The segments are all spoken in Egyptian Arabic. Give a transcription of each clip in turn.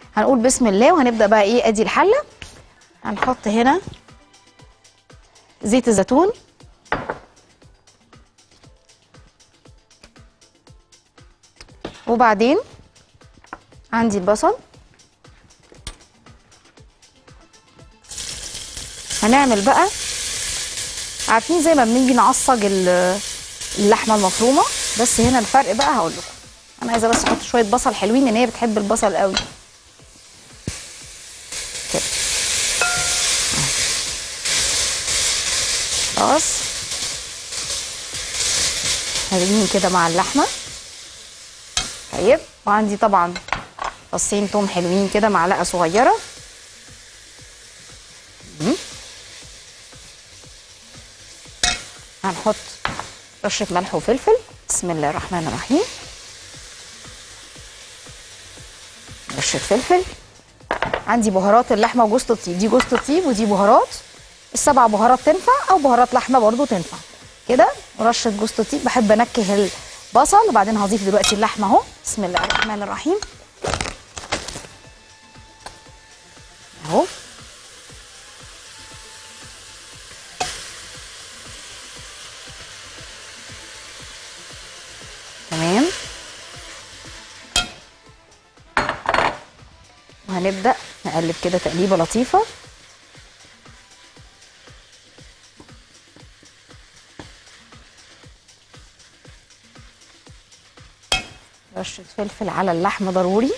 هنقول بسم الله وهنبدا بقى ايه ادي الحله هنحط هنا زيت الزيتون وبعدين عندي البصل هنعمل بقى عارفين زي ما بنيجي نعصج ال- اللحمه المفرومه بس هنا الفرق بقى هقول لكم انا عايزه بس احط شويه بصل حلوين لان هي بتحب البصل قوي كده خلاص حلوين كده مع اللحمه طيب وعندي طبعا فصين توم حلوين كده معلقه صغيره مم. هنحط رشه ملح وفلفل بسم الله الرحمن الرحيم رشه فلفل عندي بهارات اللحمه وجوز الطيب دي جوز الطيب ودي بهارات السبع بهارات تنفع او بهارات لحمه برضو تنفع كده ورشه جوز الطيب بحب انكه البصل وبعدين هضيف دلوقتي اللحمه اهو بسم الله الرحمن الرحيم اهو تمام وهنبدأ نقلب كده تقليبة لطيفة رشة فلفل على اللحمة ضروري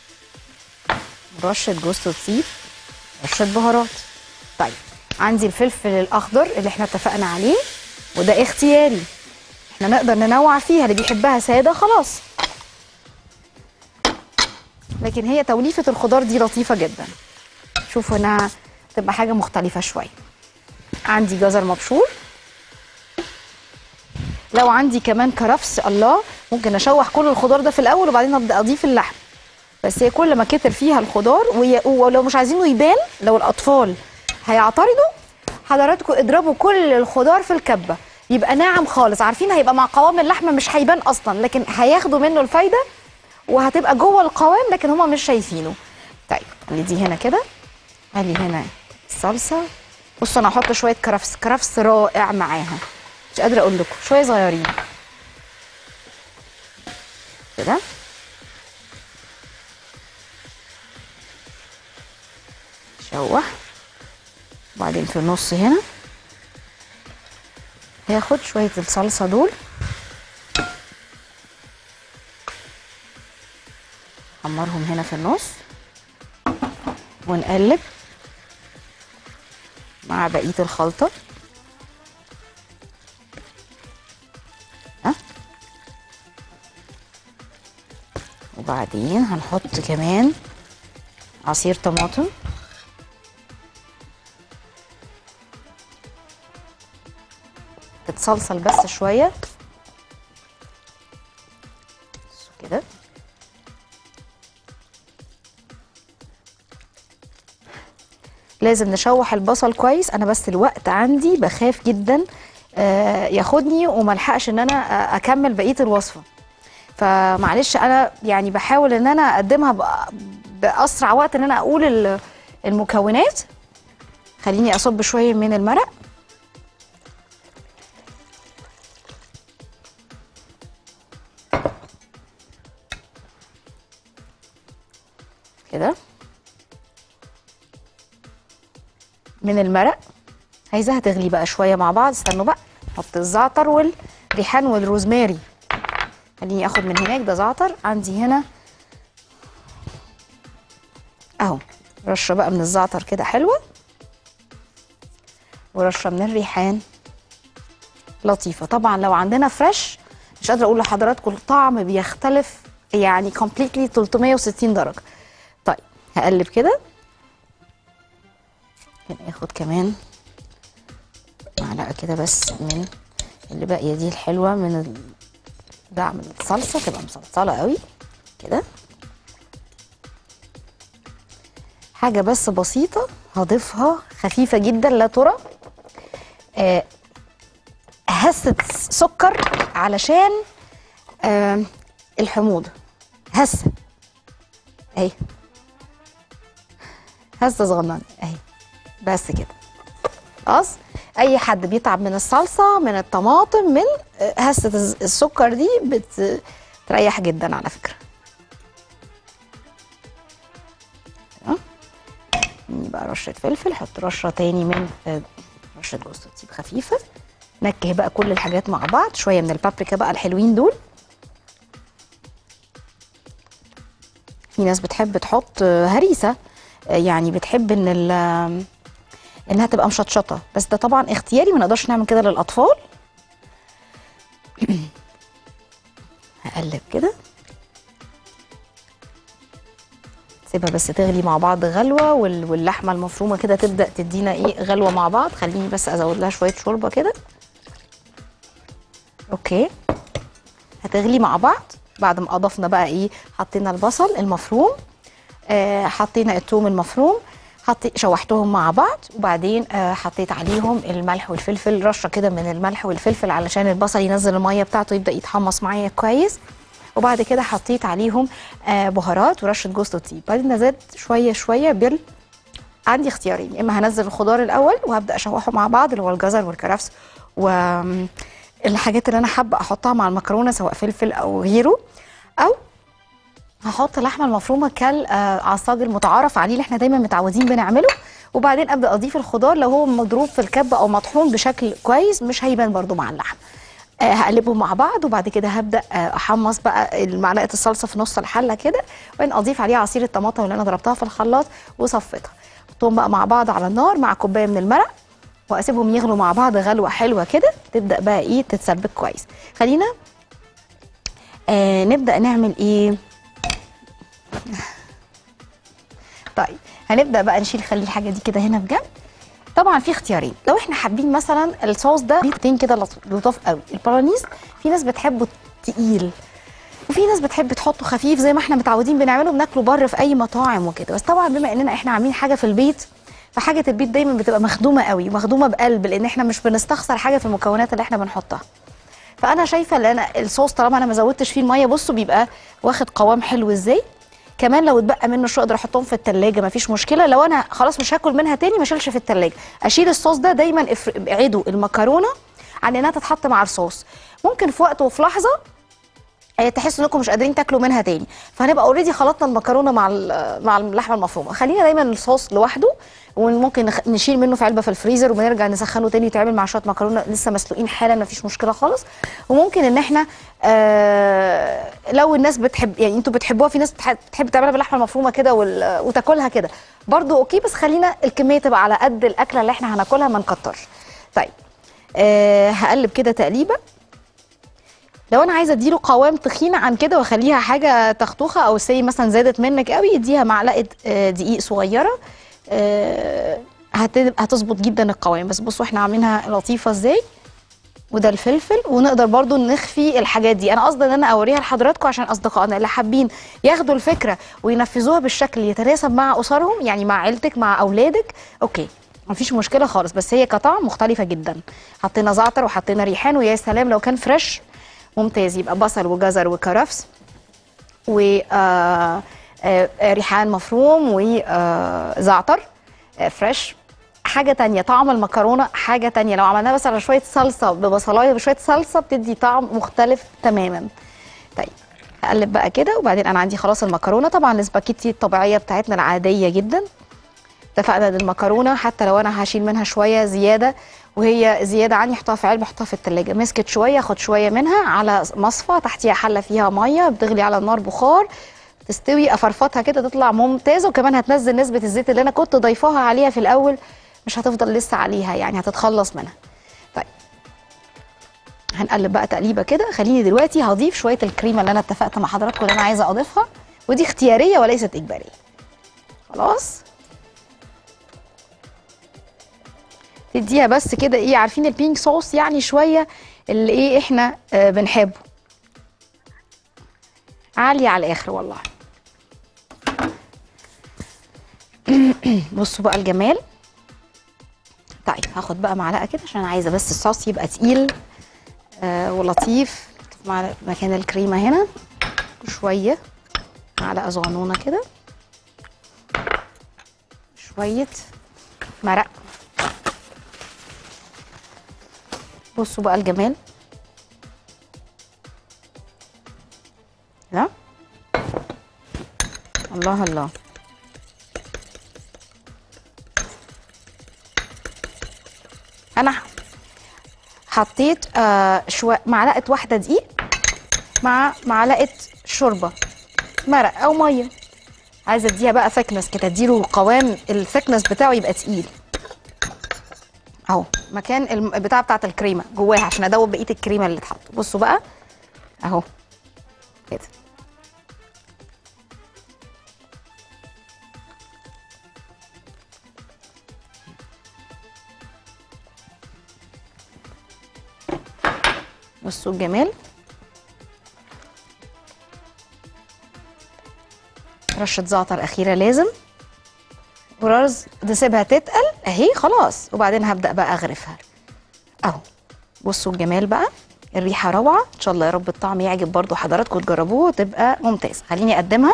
رشة جوز الطيب رشة بهارات طيب عندي الفلفل الأخضر اللي احنا اتفقنا عليه وده اختياري احنا نقدر ننوع فيها اللي بيحبها سادة خلاص لكن هي توليفة الخضار دي لطيفة جدا شوفوا انها تبقى حاجة مختلفة شوية عندي جزر مبشور لو عندي كمان كرفس الله ممكن اشوح كل الخضار ده في الاول وبعدين ابدا اضيف اللحم بس هي كل ما كتر فيها الخضار وي- ولو مش عايزينه يبان لو الاطفال هيعترضوا حضراتكم اضربوا كل الخضار في الكبه يبقى ناعم خالص عارفين هيبقى مع قوام اللحمه مش هيبان اصلا لكن هياخدوا منه الفايده وهتبقى جوه القوام لكن هما مش شايفينه طيب اللي دي هنا كده ادي هنا الصلصه بصوا انا هحط شويه كرفس كرفس رائع معاها مش قادره اقول لكم شويه صغيرين كده شوح وبعدين في النص هنا هاخد شويه الصلصه دول حمرهم هنا في النص ونقلب مع بقيه الخلطه ها وبعدين هنحط كمان عصير طماطم تتصلصل بس شويه بصوا كده لازم نشوح البصل كويس انا بس الوقت عندي بخاف جدا آه، ياخدني وملحقش ان انا آه، اكمل بقيه الوصفه فمعلش انا يعني بحاول ان انا اقدمها بأ- باسرع وقت ان انا اقول ال- المكونات خليني اصب شويه من المرق كده من المرق عايزاها تغلي بقى شويه مع بعض استنوا بقى نحط الزعتر والريحان والروزماري خليني اخد من هناك ده زعتر عندي هنا اهو رشه بقى من الزعتر كده حلوه ورشه من الريحان لطيفه طبعا لو عندنا فريش مش قادره اقول لحضراتكم الطعم بيختلف يعني كومبليتلي 360 درجه طيب هقلب كده ممكن اخد كمان معلقه كده بس من اللي باقيه دي الحلوه من ال... دعم الصلصه تبقى مصلصله قوي كده حاجه بس بسيطه هضيفها خفيفه جدا لا ترى آه هسه سكر علشان آه الحموضه هسه اهي هزه صغننه اهي بس كده خلاص اي حد بيتعب من الصلصه من الطماطم من آه، هسه الز- السكر دي بتريح جدا على فكره تمام؟ يبقى رشه فلفل حط رشه تاني من آه، رشه جوز الطيب خفيفه نكه بقى كل الحاجات مع بعض شويه من البابريكا بقى الحلوين دول في ناس بتحب تحط آه، هريسه آه، يعني بتحب ان ال آم، انها تبقى مشطشطه بس ده طبعا اختياري ما نقدرش نعمل كده للاطفال هقلب كده سيبها بس تغلي مع بعض غلوه وال- واللحمه المفرومه كده تبدا تدينا ايه غلوه مع بعض خليني بس ازود لها شويه شوربه كده اوكي هتغلي مع بعض بعد ما اضفنا بقى ايه حطينا البصل المفروم آه حطينا الثوم المفروم حطي شوحتهم مع بعض وبعدين آه حطيت عليهم الملح والفلفل رشه كده من الملح والفلفل علشان البصل ينزل الميه بتاعته يبدا يتحمص معايا كويس وبعد كده حطيت عليهم آه بهارات ورشه جوز الطيب بعدين نزلت شويه شويه بال عندي اختيارين يا اما هنزل الخضار الاول وهبدا اشوحه مع بعض اللي هو الجزر والكرفس والحاجات اللي انا حابه احطها مع المكرونه سواء فلفل او غيره او هحط اللحمه المفرومه كالعصاج المتعارف عليه اللي احنا دايما متعودين بنعمله وبعدين ابدا اضيف الخضار لو هو مضروب في الكبه او مطحون بشكل كويس مش هيبان برضو مع اللحم آه، هقلبهم مع بعض وبعد كده هبدا آه، احمص بقى معلقه الصلصه في نص الحله كده وبعدين اضيف عليها عصير الطماطم اللي انا ضربتها في الخلاط وصفيتها احطهم بقى مع بعض على النار مع كوبايه من المرق واسيبهم يغلوا مع بعض غلوه حلوه كده تبدا بقى ايه تتسبك كويس خلينا آه نبدا نعمل ايه طيب هنبدا بقى نشيل خلي الحاجه دي كده هنا في جنب طبعا في اختيارين لو احنا حابين مثلا الصوص ده ريحتين كده لط- لطاف قوي البولونيز في ناس بتحبه تقيل وفي ناس بتحب تحطه خفيف زي ما احنا متعودين بنعمله بناكله بره في اي مطاعم وكده بس طبعا بما اننا احنا عاملين حاجه في البيت فحاجه البيت دايما بتبقى مخدومه قوي مخدومه بقلب لان احنا مش بنستخسر حاجه في المكونات اللي احنا بنحطها فانا شايفه ان انا الصوص طالما انا ما زودتش فيه الميه بصوا بيبقى واخد قوام حلو ازاي كمان لو اتبقى منه شويه اقدر احطهم في التلاجة مفيش مشكله لو انا خلاص مش هاكل منها تاني ما اشيلش في التلاجة اشيل الصوص ده دايما افر- ابعدوا المكرونه عن انها تتحط مع الصوص ممكن في وقت وفي لحظه آه، تحسوا انكم مش قادرين تاكلوا منها تاني فهنبقى اوريدي خلطنا المكرونه مع ال- مع اللحمه المفرومه خلينا دايما الصوص لوحده وممكن نخ- نشيل منه في علبه في الفريزر ونرجع نسخنه تاني يتعمل مع شويه مكرونه لسه مسلوقين حالا مفيش مشكله خالص وممكن ان احنا آه لو الناس بتحب يعني انتوا بتحبوها في ناس بتح- بتحب تعملها باللحمه المفرومه كده وال- وتاكلها كده برضو اوكي بس خلينا الكميه تبقى على قد الاكله اللي احنا هناكلها ما نكترش طيب آه هقلب كده تقليبه لو انا عايزه اديله قوام تخين عن كده واخليها حاجه تختوخه او سي مثلا زادت منك قوي اديها معلقه آه، دقيق صغيره آه، هت- هتظبط جدا القوام بس بصوا احنا عاملينها لطيفه ازاي وده الفلفل ونقدر برضو نخفي الحاجات دي انا قصدي ان انا اوريها لحضراتكم عشان اصدقائنا اللي حابين ياخدوا الفكره وينفذوها بالشكل اللي يتناسب مع اسرهم يعني مع عيلتك مع اولادك اوكي مفيش مشكله خالص بس هي كطعم مختلفه جدا حطينا زعتر وحطينا ريحان ويا سلام لو كان فريش ممتاز يبقى بصل وجزر وكرفس و آه، آه، ريحان مفروم وزعتر فريش حاجة تانية طعم المكرونة حاجة تانية لو عملناها بس على شوية صلصة ببصلاية بشوية صلصة بتدي طعم مختلف تماما طيب هقلب بقى كده وبعدين انا عندي خلاص المكرونة طبعا السباكيتي الطبيعية بتاعتنا العادية جدا اتفقنا ان المكرونه حتى لو انا هشيل منها شويه زياده وهي زياده عني احطها في علبه احطها في التلاجة مسكت شويه اخد شويه منها على مصفى تحتيها حله فيها ميه بتغلي على النار بخار تستوي افرفطها كده تطلع ممتازه وكمان هتنزل نسبه الزيت اللي انا كنت ضايفاها عليها في الاول مش هتفضل لسه عليها يعني هتتخلص منها طيب هنقلب بقى تقليبه كده خليني دلوقتي هضيف شويه الكريمه اللي انا اتفقت مع حضراتكم اللي انا عايزه اضيفها ودي اختياريه وليست اجباريه خلاص تديها بس كده ايه عارفين البينك صوص يعني شويه اللي ايه احنا آه بنحبه عالية على الاخر والله بصوا بقى الجمال طيب هاخد بقى معلقه كده عشان انا عايزه بس الصوص يبقى تقيل آه ولطيف مع مكان الكريمه هنا شويه معلقه صغنونه كده شويه مرق بصوا بقى الجمال لا الله الله انا ح- حطيت آه شويه معلقه واحده دقيق مع معلقه شوربه مرق او ميه عايزه اديها بقى ثكنس كده اديله قوام الثكنس بتاعه يبقى تقيل اهو مكان الم- البتاع بتاعت الكريمه جواها عشان ادوب بقيه الكريمه اللي اتحط بصوا بقى اهو كده بصوا الجمال رشة زعتر أخيرة لازم ورز نسيبها تتقل أهي خلاص وبعدين هبدأ بقى أغرفها أهو بصوا الجمال بقى الريحة روعة إن شاء الله يا رب الطعم يعجب برضو حضراتكم تجربوه وتبقى ممتاز خليني أقدمها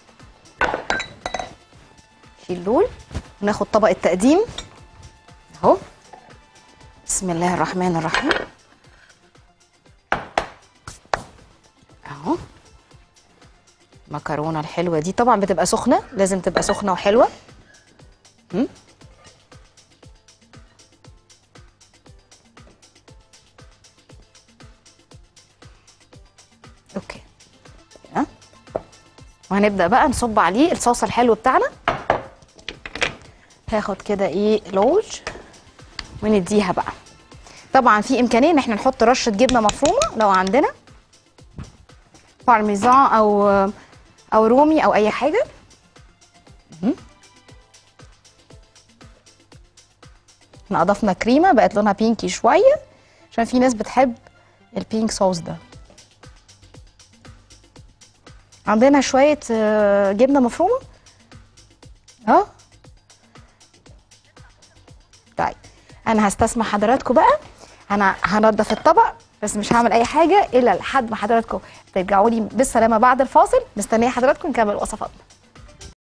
شيل دول وناخد طبق التقديم أهو بسم الله الرحمن الرحيم اهو المكرونه الحلوه دي طبعا بتبقى سخنه لازم تبقى سخنه وحلوه هم؟ اوكي ها وهنبدا بقى نصب عليه الصوص الحلو بتاعنا هاخد كده ايه لوج ونديها بقى طبعا في امكانيه ان احنا نحط رشه جبنه مفرومه لو عندنا بارميزان او او رومي او اي حاجه مهم. احنا اضفنا كريمه بقت لونها بينكي شويه عشان في ناس بتحب البينك صوص ده عندنا شويه آه، جبنه مفرومه اه طيب انا هستسمح حضراتكم بقى انا هنضف الطبق بس مش هعمل اي حاجه الا لحد ما حضراتكم ترجعوا لي بالسلامه بعد الفاصل مستنيه حضراتكم نكمل وصفاتنا